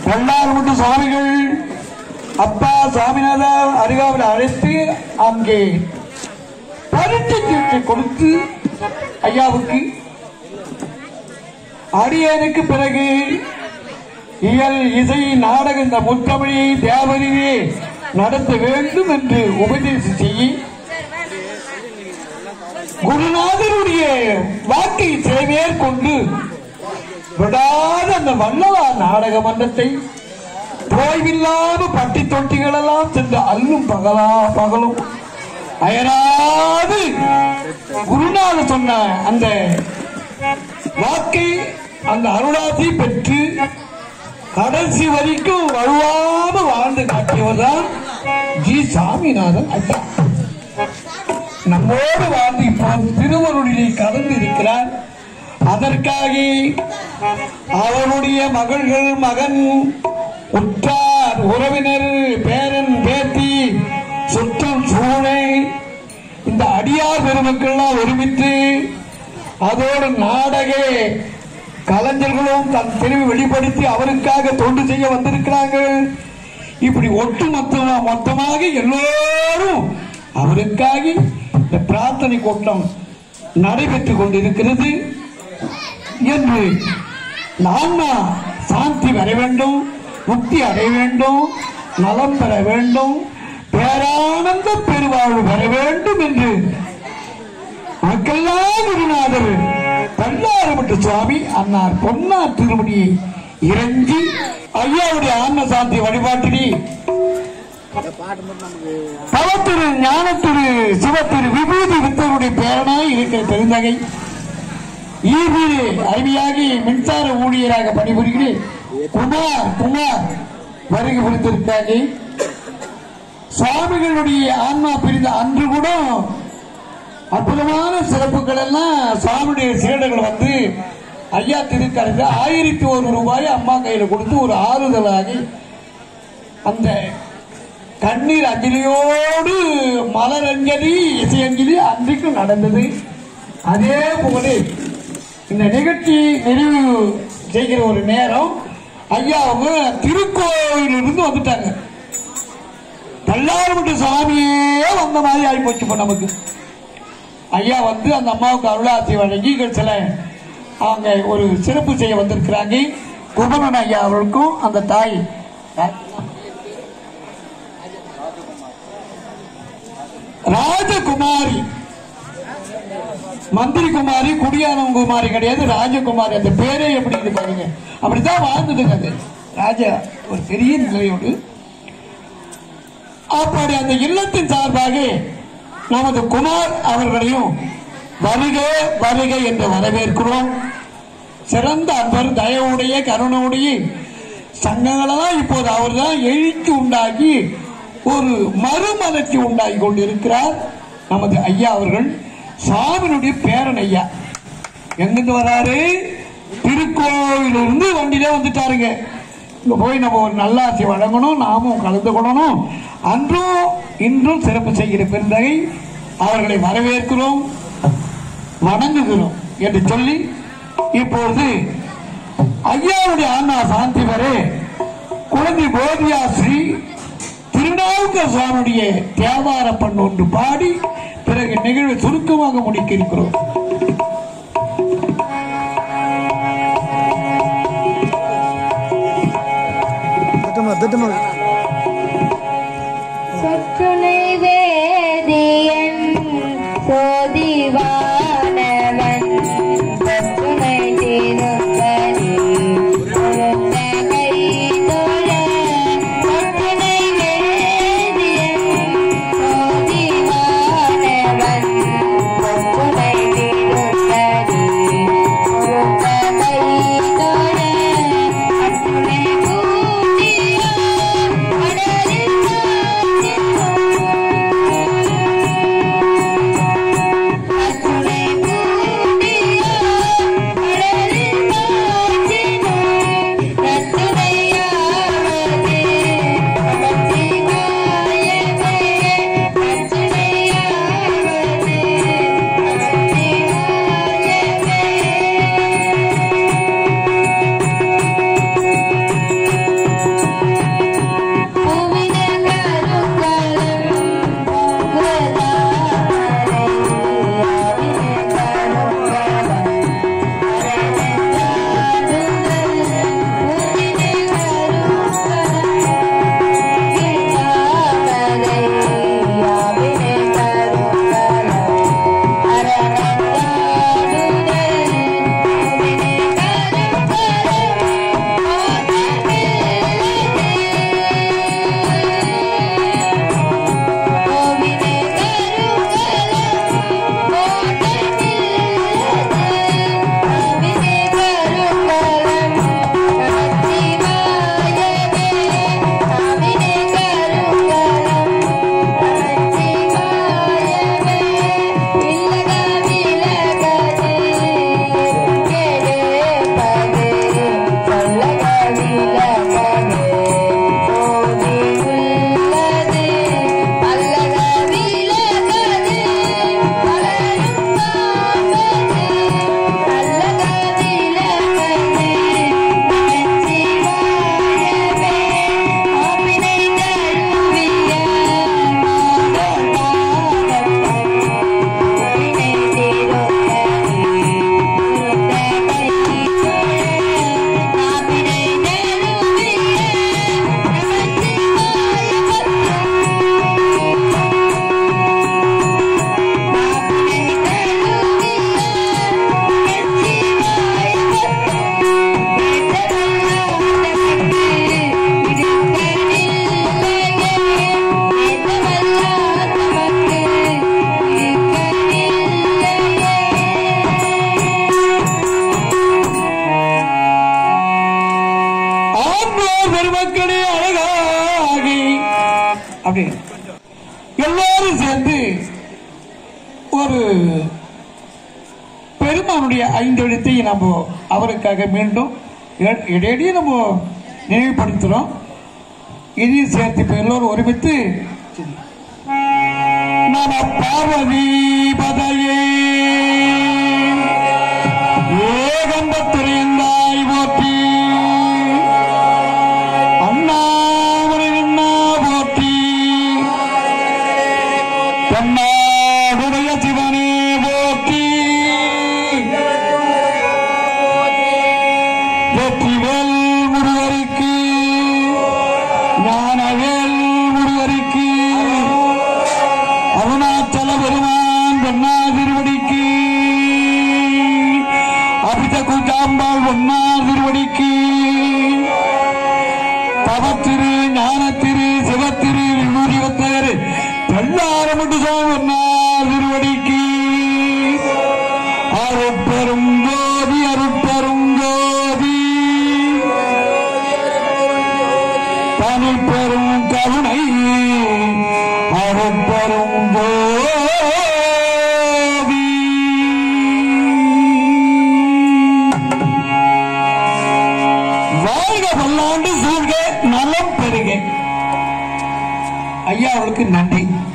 பல்லார்முட்டு சுவாமிகள் அப்பா சுவாமிநாதா அருகாவில் அழைத்து அங்கே பரிட்டு தீர்த்தை கொடுத்து ஐயாவுக்கு அடியனுக்கு பிறகு இயல் இசை நாடக இந்த முத்தமிழை தேவரியே நடத்த வேண்டும் என்று உபதேசம் செய்ய குருநாதருடைய வாக்கை சேவையேற்கொண்டு விடாத அந்த வல்லவா நாடக மன்றத்தை ஓய்வில்லாத பட்டி தொட்டிகள் எல்லாம் சென்று அல்லும் பகலா பகலும் அயராது குருநாதர் சொன்ன அந்த வாக்கை அந்த அருளாசி பெற்று கடைசி வரைக்கும் வழுவாம வாழ்ந்து காட்டியவர் தான் ஜி சாமிநாதன் ஐயா நம்மோடு வாழ்ந்து இப்போது திருவருளிலே கலந்து இருக்கிறார் அதற்காக அவருடைய மகள்கள் மகன் உற்றார் உறவினர் பேரன் பேத்தி சுற்றம் சூழை இந்த அடியார் பெருமக்கள்லாம் ஒருமித்து அதோடு நாடக கலைஞர்களும் தன் தெரிவை வெளிப்படுத்தி அவருக்காக தொண்டு செய்ய வந்திருக்கிறார்கள் இப்படி ஒட்டு மொத்தமா மொத்தமாக எல்லோரும் அவருக்காக இந்த பிரார்த்தனை கூட்டம் நடைபெற்றுக் கொண்டிருக்கிறது என்று நான்மா சாந்தி வர வேண்டும் முக்தி அடைய வேண்டும் நலம் பெற வேண்டும் பேரானந்த பெருவாழ்வு பெற வேண்டும் என்று மக்கள்லாம் குருநாதர் பல்லாறுபட்டு சுவாமி அன்னார் பொன்னார் திருமணியை இறங்கி ஐயாவுடைய ஆன்ம சாந்தி வழிபாட்டினி தவத்திரு ஞானத்திரு சிவத்திரு விபூதி வித்தருடைய பேரனாய் இருக்கிற பெருந்தகை ஈபிலே அருமையாகி மின்சார ஊழியராக பணிபுரிகிறேன் குமார் குமார் வருகை புரிந்திருக்காங்க சுவாமிகளுடைய ஆன்மா பிரிந்த அன்று கூட அற்புதமான சிறப்புகள் எல்லாம் சுவாமியுடைய சீடர்கள் வந்து ஐயா திருக்கரங்க ஆயிரத்தி ஒரு ரூபாய் அம்மா கையில கொடுத்து ஒரு ஆறுதலாகி அந்த கண்ணீர் அஞ்சலியோடு மலர் அஞ்சலி இசை அஞ்சலி அன்றைக்கு நடந்தது அதே போல இந்த நிகழ்ச்சி நிறைவு செய்கிற ஒரு நேரம் ஐயா அவங்க திருக்கோயிலிருந்து வந்துட்டாங்க பல்லாறுபட்டு சாமியே வந்த மாதிரி ஆகி போச்சு இப்ப நமக்கு ஐயா வந்து அந்த அம்மாவுக்கு அருளாசி வழங்கி இங்க சில அவங்க ஒரு சிறப்பு செய்ய வந்திருக்கிறாங்க குபரன் ஐயா அவர்களுக்கும் அந்த தாய் ராஜகுமாரி மந்திரி குமாரி குடியானவன் குமாரி கிடையாது ராஜகுமாரி அந்த பேரே எப்படி இருக்கு பாருங்க அப்படித்தான் வாழ்ந்துட்டுங்க அது ராஜா ஒரு பெரிய நிலையோடு அப்படி அந்த இல்லத்தின் சார்பாக நமது குமார் அவர்களையும் வருக வருக என்று வரவேற்கிறோம் சிறந்த அன்பர் தயவுடைய கருணையுடைய சங்கங்களெல்லாம் இப்போது அவர் தான் எழுச்சி உண்டாக்கி ஒரு மறுமலர்ச்சி உண்டாகி கொண்டிருக்கிறார் நமது ஐயா அவர்கள் சுவாமியினுடைய பேரன் ஐயா எங்கிருந்து வராரு திருக்கோவிலிருந்து வண்டியில வந்துட்டாருங்க இங்க போய் நம்ம ஒரு நல்லாசி வழங்கணும் நாமும் கலந்து கொள்ளணும் அன்றும் இன்றும் சிறப்பு செய்கிற பெருந்தகை அவர்களை வரவேற்கிறோம் வணங்குகிறோம் என்று சொல்லி இப்பொழுது ஐயாவுடைய ஆன்மா சாந்தி பெற குழந்தை போதியா ஸ்ரீ திருநாவுக்க சுவாமியுடைய தேவார பண்ணு ஒன்று பாடி பிறகு நிகழ்வை சுருக்கமாக முடிக்க இருக்கிறோம் திட்டமா திட்டமா சொற்றுனை வேதியன் சோதிவானவன் சொற்றுனை திருப்பதி கொடுத்த கைதொழ சொற்றுனை வேதியன் சோதிவானவன் சொற்றுனை திருப்பதி கொடுத்த கைதொழ அற்றுணை கூட்டியான் அடரில் பெருமக்களே அழகாகி அப்படி எல்லாரும் சேர்ந்து ஒரு பெருமானுடைய ஐந்தெழுத்தை நம்ம அவருக்காக மீண்டும் இட- இடையிடையே நம்ம நினைவுபடுத்துறோம் இதையும் சேர்த்து இப்ப எல்லோரும் ஒருமித்து நம பார்வதி பதையே ஏகம்பத்துறையந்தாய் போற்றி அண்ணாமலை அண்ணா போற்றி தென்னாடுடைய சிவனே போற்றி வெற்றிவேல் முருகருக்கு ஞானவேல் முருகருக்கு அருணாச்சல பெருமான் பொன்னாதிருவடிக்கு அபித கூட்டாம்பாள் பொன்னாதிருவடிக்கு தவத்திரு ஞானத்திரு சிவத்திரு விபூதிவத்தர் தெல்லாரமுட்டு சோமன்னார் திருவடிக்கு அருட்பெரும் ஜோதி அருட்பெரும் ஜோதி தனிப்பெரும் கருணை அருட்பெரும் ஜோதி வாழ்க பல்லாண்டு சூழ்க நலம் பெறுக ஐயா அவளுக்கு நன்றி